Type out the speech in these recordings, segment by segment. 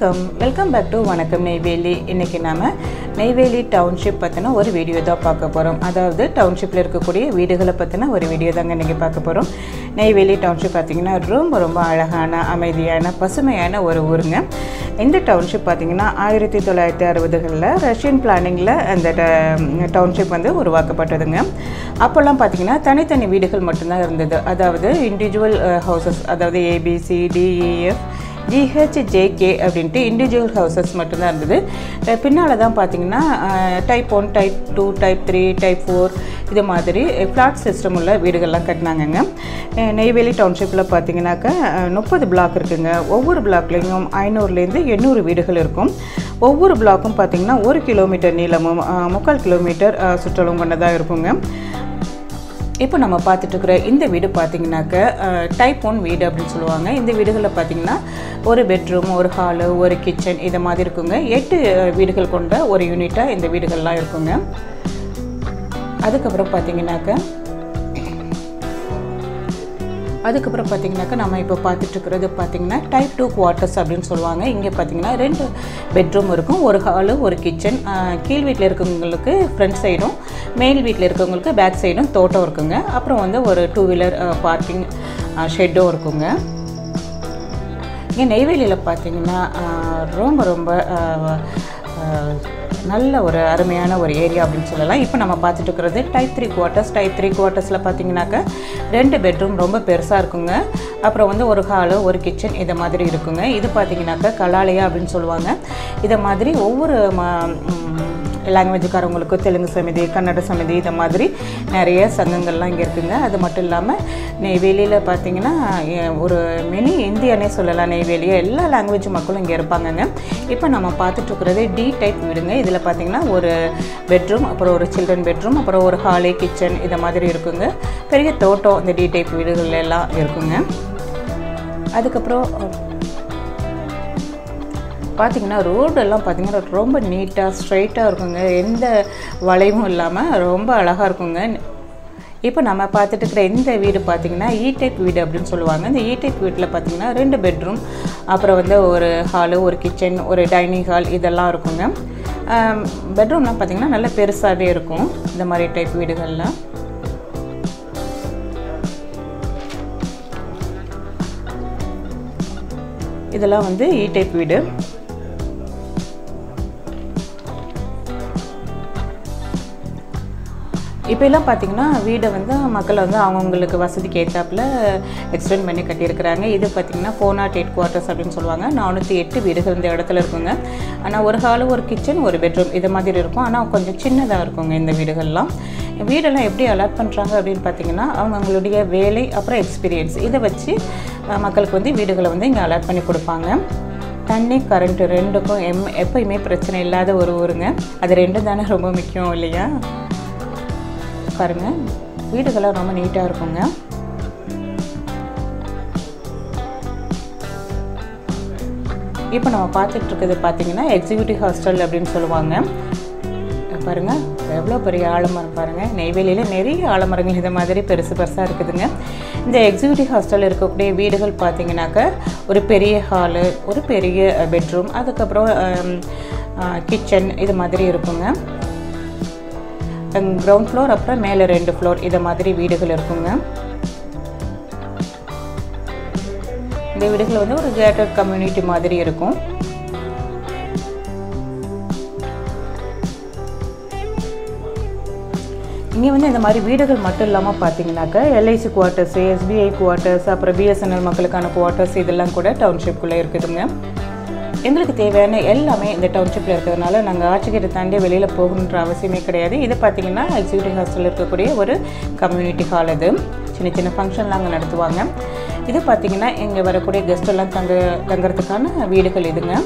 வணக்கம் welcome back to வணக்கம் நெய்வேலி இன்றைக்கி நாம் நெய்வேலி டவுன்ஷிப் பற்றின ஒரு வீடியோ தான் பார்க்க போகிறோம் அதாவது டவுன்ஷிப்பில் இருக்கக்கூடிய வீடுகளை பற்றின ஒரு வீடியோ தாங்க இன்றைக்கி பார்க்க போகிறோம் நெய்வேலி டவுன்ஷிப் பார்த்திங்கன்னா ரொம்ப ரொம்ப அழகான அமைதியான பசுமையான ஒரு ஊருங்க இந்த டவுன்ஷிப் பார்த்திங்கன்னா ஆயிரத்தி தொள்ளாயிரத்தி அறுபதுகளில் ரஷ்யன் பிளானிங்கில் அந்த டவுன்ஷிப் வந்து உருவாக்கப்பட்டதுங்க அப்போல்லாம் பார்த்திங்கன்னா தனித்தனி வீடுகள் மட்டும்தான் இருந்தது அதாவது இண்டிவிஜுவல் ஹவுசஸ் அதாவது ஏபிசி டிஇஎஃப் ஜிஹெச்ஜேகே அப்படின்ட்டு இண்டிவிஜுவல் ஹவுசஸ் மட்டும்தான் இருந்தது பின்னால் தான் பார்த்தீங்கன்னா type one type two type three type four இது மாதிரி ஃப்ளாட் சிஸ்டம் உள்ள வீடுகள்லாம் கட்டினாங்கங்க நெய்வேலி டவுன்ஷிப்பில் பார்த்தீங்கன்னாக்கா முப்பது பிளாக் இருக்குங்க ஒவ்வொரு பிளாக்லேயும் ஐநூறுலேருந்து எண்ணூறு வீடுகள் இருக்கும் ஒவ்வொரு பிளாக்கும் பார்த்திங்கன்னா ஒரு கிலோமீட்டர் நீளமும் முக்கால் கிலோமீட்டர் சுற்றலும் கொண்டதாக இருக்குங்க இப்போ நம்ம பார்த்துட்ருக்குற இந்த வீடு பார்த்தீங்கன்னாக்க டைப் ஒன் வீடு அப்படின்னு சொல்லுவாங்க இந்த வீடுகளில் பார்த்தீங்கன்னா ஒரு பெட்ரூம் ஒரு ஹாலு ஒரு கிச்சன் இதை மாதிரி இருக்குங்க எட்டு வீடுகள் கொண்ட ஒரு யூனிட்டாக இந்த வீடுகள்லாம் இருக்குங்க அதுக்கப்புறம் பார்த்தீங்கன்னாக்க அதுக்கப்புறம் பார்த்தீங்கன்னாக்கா நம்ம இப்போ பார்த்துட்ருக்கிறது பார்த்தீங்கன்னா டைப் டூ குவார்ட்டர்ஸ் அப்படின்னு சொல்லுவாங்க இங்கே பார்த்தீங்கன்னா ரெண்டு பெட்ரூம் இருக்கும் ஒரு ஹாலு ஒரு கிச்சன் கீழ் வீட்டில் இருக்கவங்களுக்கு ஃப்ரண்ட் சைடும் மேல் வீட்டில் இருக்கவங்களுக்கு பேக் சைடும் தோட்டம் இருக்குங்க அப்புறம் வந்து ஒரு டூ வீலர் பார்க்கிங் ஷெட்டும் இருக்குங்க இங்கே நெய்வேலியில் பார்த்தீங்கன்னா ரொம்ப ரொம்ப நல்ல ஒரு அருமையான ஒரு ஏரியா அப்படின்னு சொல்லலாம் இப்போ நம்ம பார்த்துட்டு இருக்கிறது type three quarters type three குவார்ட்டர்ஸில் பார்த்தீங்கன்னாக்கா ரெண்டு பெட்ரூம் ரொம்ப பெருசாக இருக்குங்க அப்புறம் வந்து ஒரு ஹாலு ஒரு கிச்சன் இதை மாதிரி இருக்குங்க இது பார்த்தீங்கன்னாக்கா கலாலயா அப்படின்னு சொல்லுவாங்க இதை மாதிரி ஒவ்வொரு லாங்குவேஜுக்காரவங்களுக்கு தெலுங்கு சமிதி கன்னட சமிதி இதை மாதிரி நிறைய சங்கங்கள்லாம் இங்கே இருக்குங்க அது மட்டும் இல்லாமல் நெய்வேலியில் பார்த்தீங்கன்னா ஒரு மினி இந்தியானே சொல்லலாம் நெய்வேலியை எல்லா லாங்குவேஜ் மக்களும் இங்கே இருப்பாங்கங்க இப்போ நம்ம பார்த்துட்ருக்கிறது டி டைப் வீடுங்க இதில் பார்த்தீங்கன்னா ஒரு பெட்ரூம் அப்புறம் ஒரு சில்ட்ரன் பெட்ரூம் அப்புறம் ஒரு ஹாலு கிச்சன் இதை மாதிரி இருக்குங்க பெரிய தோட்டம் இந்த டி டைப் வீடுகள் எல்லாம் இருக்குங்க அதுக்கப்புறம் பார்த்திங்கன்னா ரோடெல்லாம் பார்த்திங்கன்னா ரொம்ப நீட்டாக ஸ்ட்ரைட்டாக இருக்குங்க எந்த வளைவும் இல்லாமல் ரொம்ப அழகாக இருக்குங்க இப்போ நம்ம பார்த்துட்டு இருக்கிற இந்த வீடு பார்த்திங்கன்னா இ டைப் வீடு அப்படின்னு சொல்லுவாங்க இந்த இ டைப் வீட்டில் பார்த்திங்கன்னா ரெண்டு பெட்ரூம் அப்புறம் வந்து ஒரு ஹாலு ஒரு கிச்சன் ஒரு டைனிங் ஹால் இதெல்லாம் இருக்குங்க பெட்ரூம்லாம் பார்த்திங்கன்னா நல்ல பெருசாகவே இருக்கும் இந்த மாதிரி டைப் வீடுகள்லாம் இதெல்லாம் வந்து இ டைப் வீடு இப்போல்லாம் பார்த்தீங்கன்னா வீடை வந்து மக்கள் வந்து அவங்கவுங்களுக்கு வசதிக்கு ஏற்றாப்புல எக்ஸ்டெண்ட் பண்ணி கட்டியிருக்கிறாங்க இது பார்த்திங்கன்னா ஃபோர் நாட் எயிட் குவார்ட்டர்ஸ் அப்படின்னு சொல்லுவாங்க நானூற்றி எட்டு வீடுகள் இந்த இடத்துல இருக்குங்க ஆனால் ஒரு ஹாலு ஒரு கிச்சன் ஒரு பெட்ரூம் இது மாதிரி இருக்கும் ஆனால் கொஞ்சம் சின்னதாக இருக்குங்க இந்த வீடுகள்லாம் வீடெல்லாம் எப்படி அலாட் பண்ணுறாங்க அப்படின்னு பார்த்தீங்கன்னா அவங்கவுங்களுடைய வேலை அப்புறம் எக்ஸ்பீரியன்ஸ் இதை வச்சு மக்களுக்கு வந்து வீடுகளை வந்து இங்கே அலாட் பண்ணி கொடுப்பாங்க தண்ணி கரண்ட்டு ரெண்டுக்கும் எம் எப்போயுமே பிரச்சனை இல்லாத ஒரு ஊருங்க அது ரெண்டும் தானே ரொம்ப முக்கியம் இல்லையா பாருங்க வீடுகள்லாம் ரொம்ப நீட்டாக இருக்குங்க இப்போ நம்ம பார்த்துட்டு இருக்கிறது பார்த்தீங்கன்னா எக்ஸிக்யூட்டிவ் ஹாஸ்டல் அப்படின்னு சொல்லுவாங்க பாருங்கள் எவ்வளோ பெரிய ஆலமரம் பாருங்கள் நெய்வேலியில் நிறைய ஆலமரங்கள் இந்த மாதிரி பெருசு பெருசாக இருக்குதுங்க இந்த எக்ஸிக்யூட்டிவ் ஹாஸ்டலில் இருக்கக்கூடிய வீடுகள் பார்த்தீங்கன்னாக்க ஒரு பெரிய ஹாலு ஒரு பெரிய பெட்ரூம் அதுக்கப்புறம் கிச்சன் இது மாதிரி இருக்குங்க கிரவுண்ட் ஃப்ளோர் அப்புறம் மேலே ரெண்டு ஃப்ளோர் இதை மாதிரி வீடுகள் இருக்குங்க இந்த வீடுகள் வந்து ஒரு கேட்டட் கம்யூனிட்டி மாதிரி இருக்கும் இங்கே வந்து இந்த மாதிரி வீடுகள் மட்டும் இல்லாமல் பார்த்தீங்கன்னாக்கா எல்ஐசி குவார்ட்டர்ஸ் எஸ்பிஐ குவார்ட்டர்ஸ் அப்புறம் பிஎஸ்என்எல் மக்களுக்கான குவார்ட்டர்ஸ் இதெல்லாம் கூட டவுன்ஷிப்குள்ளே இருக்குதுங்க எங்களுக்கு தேவையான எல்லாமே இந்த டவுன்ஷிப்பில் இருக்கிறதுனால நாங்கள் ஆட்சிக்கிட்ட தாண்டி வெளியில் போகணுன்ற அவசியமே கிடையாது இது பார்த்திங்கன்னா எக்ஸிக்யூட்டிவ் ஹாஸ்டலில் இருக்கக்கூடிய ஒரு கம்யூனிட்டி ஹால் இது சின்ன சின்ன ஃபங்க்ஷன்லாம் அங்கே நடத்துவாங்க இது பார்த்திங்கன்னா இங்கே வரக்கூடிய கெஸ்ட் எல்லாம் தங்க தங்குறதுக்கான வீடுகள் இதுங்க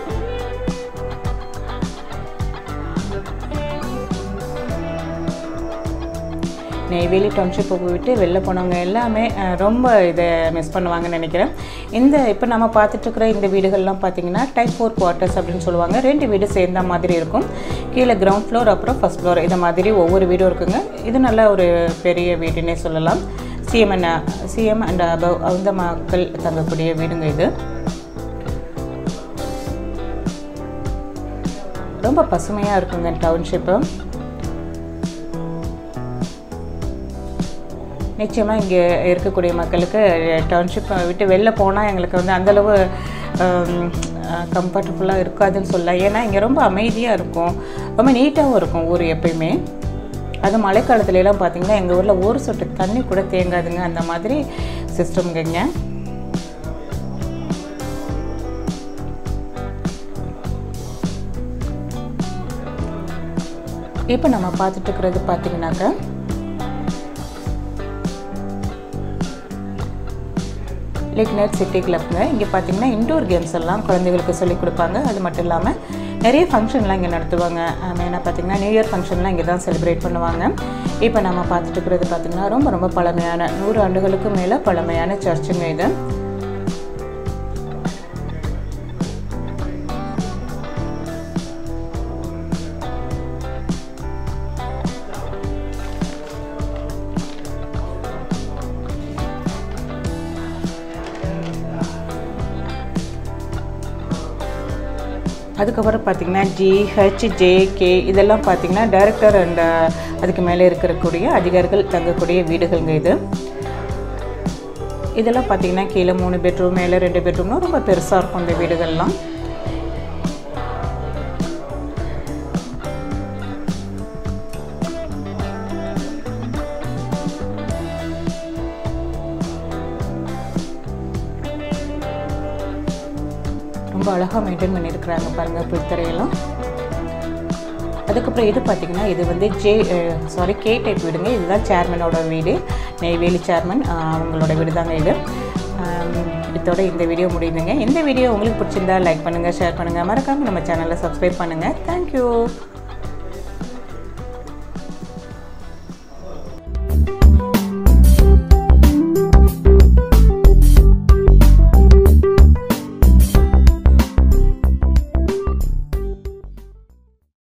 நெய்வேலி டவுன்ஷிப்பை போயிட்டு வெளில போனவங்க எல்லாமே ரொம்ப இதை மிஸ் பண்ணுவாங்கன்னு நினைக்கிறேன் இந்த இப்போ நம்ம பார்த்துட்ருக்குற இந்த வீடுகள்லாம் பார்த்தீங்கன்னா டைப் ஃபோர் குவார்ட்டர்ஸ் அப்படின்னு சொல்லுவாங்க ரெண்டு வீடு சேர்ந்த மாதிரி இருக்கும் கீழே கிரவுண்ட் ஃப்ளோர் அப்புறம் ஃபஸ்ட் ஃப்ளோர் இதை மாதிரி ஒவ்வொரு வீடும் இருக்குங்க இது நல்ல ஒரு பெரிய வீடுன்னே சொல்லலாம் CM and CM and above அந்த மக்கள் தங்கக்கூடிய வீடுங்க இது ரொம்ப பசுமையாக இருக்குங்க டவுன்ஷிப்பு நிச்சயமாக இங்கே இருக்கக்கூடிய மக்களுக்கு டவுன்ஷிப்பை விட்டு வெளில போனால் எங்களுக்கு வந்து அந்தளவு கம்ஃபர்டபுளாக இருக்காதுன்னு சொல்லலாம் ஏன்னா இங்கே ரொம்ப அமைதியாக இருக்கும் ரொம்ப நீட்டாகவும் இருக்கும் ஊர் எப்பயுமே அது மழைக்காலத்துலலாம் பார்த்தீங்கன்னா எங்கள் ஊரில் ஒரு சொட்டு தண்ணி கூட தேங்காதுங்க அந்த மாதிரி சிஸ்டம்ங்க இப்போ நம்ம பார்த்துட்டு இருக்கிறது பார்த்தீங்கன்னாக்கா லிக்னட் சிட்டி கிளப்ங்க இங்கே பார்த்தீங்கன்னா இன்டோர் கேம்ஸ் எல்லாம் குழந்தைகளுக்கு சொல்லிக் கொடுப்பாங்க அது மட்டும் இல்லாமல் நிறைய ஃபங்க்ஷன்லாம் இங்கே நடத்துவாங்க மெயினாக பார்த்தீங்கன்னா நியூ இயர் ஃபங்க்ஷன்லாம் இங்கே தான் செலிப்ரேட் பண்ணுவாங்க இப்போ நம்ம பார்த்துட்டு இருக்கிறது பார்த்திங்கன்னா ரொம்ப ரொம்ப பழமையான நூறு ஆண்டுகளுக்கு மேலே பழமையான சர்ச்சுங்க இது அதுக்கப்புறம் பார்த்திங்கன்னா ஜிஹெச் ஜேகே இதெல்லாம் பார்த்திங்கன்னா டைரக்டர் அண்ட் அதுக்கு மேலே இருக்கக்கூடிய அதிகாரிகள் தங்கக்கூடிய வீடுகள்ங்க இது இதெல்லாம் பார்த்திங்கன்னா கீழே மூணு பெட்ரூம் மேலே ரெண்டு பெட்ரூம்லாம் ரொம்ப பெருசாக இருக்கும் இந்த வீடுகள்லாம் ரொம்ப அழகாக மெயின்டைன் பண்ணியிருக்கிறாங்க பாருங்கள் புல்தரையெல்லாம் அதுக்கப்புறம் இது பார்த்திங்கன்னா இது வந்து ஜே சாரி கே டைப் வீடுங்க இதுதான் சேர்மனோட வீடு நெய்வேலி சேர்மன் அவங்களோட வீடு தாங்க இது இதோட இந்த வீடியோ முடியுதுங்க இந்த வீடியோ உங்களுக்கு பிடிச்சிருந்தா லைக் பண்ணுங்கள் ஷேர் பண்ணுங்கள் மறக்காமல் நம்ம சேனலை சப்ஸ்கிரைப் பண்ணுங்கள் தேங்க்யூ